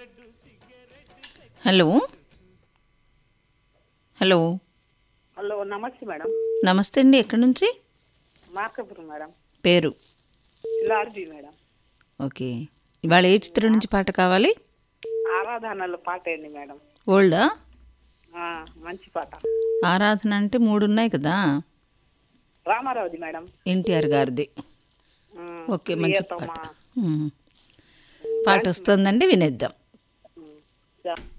Hello hello hello నమస్తే madam నమస్తే అండి ఎక్కడి నుంచి మార్కపురం మేడం పేరు లార్జీ మేడం ఓకే ఇవాళ ఏ చిత్రం నుంచి పాట కావాలి ఆరాధనలో పాట ఏంది మేడం ఓల్డా ఆ, మంచి పాట ఆరాధన అంటే మూడు ఉన్నాయి కదా రామారావుది మేడం ఎన్టీఆర్ గారిది ఉమ్, ఓకే మంచి ప్రియతమా. పాట మ్మ్. పాట వస్తుందండి వినేద్దాం ఉమ్, చా-